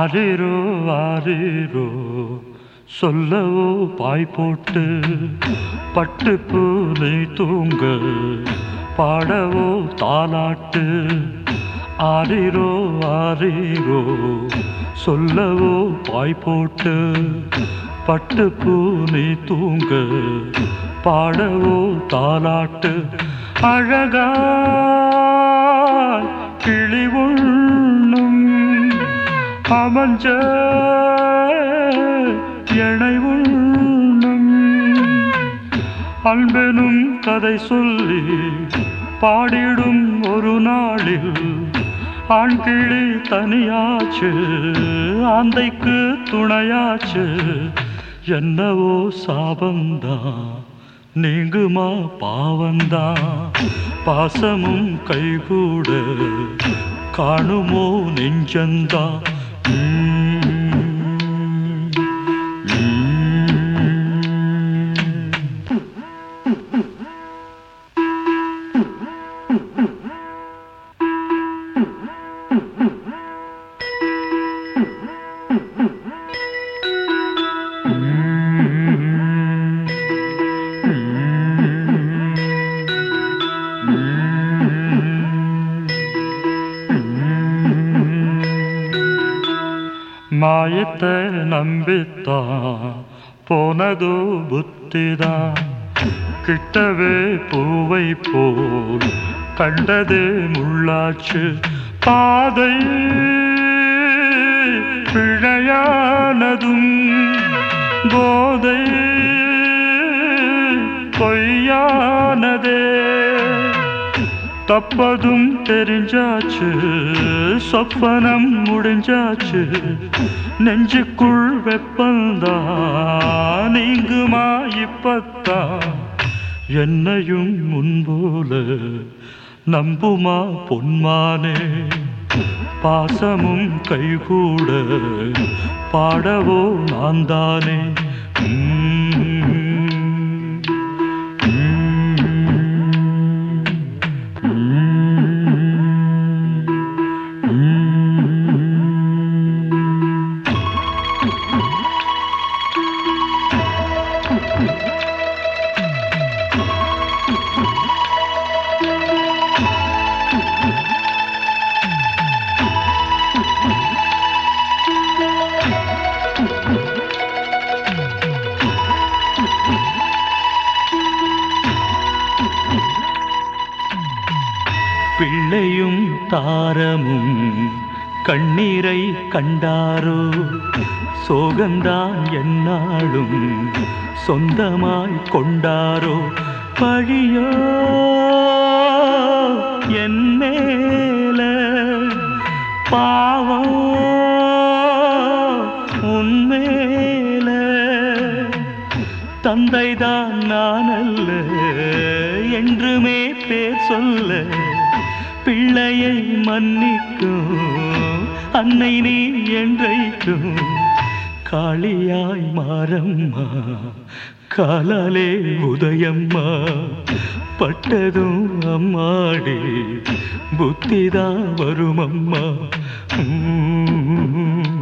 ஆரிரோ ஆரிரோ சொல்லவோ பாய் போட்டு பட்டுப்பு நீ தூங்க பாடவோ தாலாட்டு ஆரிரோ ஆரிரோ சொல்லவோ பாய் போட்டு பட்டுப்பு நீ தூங்க பாடவோ தாலாட்டு அழகாய் கிளி உண்ணும் அமைஞ்ச எனை உண்ணும் அன்பெனும் கதை சொல்லி பாடிடும் ஒரு நாளில் ஆண் கிளி தனியாச்சு ஆந்தைக்கு துணையாச்சு என்னவோ சாபந்தான் நீங்குமா பாவந்தான் பாசமும் கைகூட காணுமோ நெஞ்சந்தா மாயத்தை நம்பித்தான் போனதோ புத்திதான் கிட்டவே பூவை போல் கண்டதே முள்ளாச்சு பாதை பிழையானதும் போதை பொய்யானதே தப்பதும் தெரிஞ்சாச்சு சொப்பனம் முடிஞ்சாச்சு நெஞ்சுக்குள் வெப்பந்தா நீங்குமா இப்பத்தான் என்னையும் முன்போல நம்புமா பொன்மானே பாசமும் கைகூட பாடவோ நான் தானே பிள்ளையும் தாரமும் கண்ணீரை கண்டாரோ சோகந்தான் என்னாலும் சொந்தமாய் கொண்டாரோ பழியோ என் மேல பாவம் உன்மேல தந்தைதான் நான் அல்ல என்றுமே பேர் சொல்ல பிள்ளையை மன்னிக்கும் அன்னை நீ என்றைக்கும் காளியாய் மாறம்மா காலாலே உதயம்மா பட்டதும் அம்மாடி புத்திதான் வரும் அம்மா உம்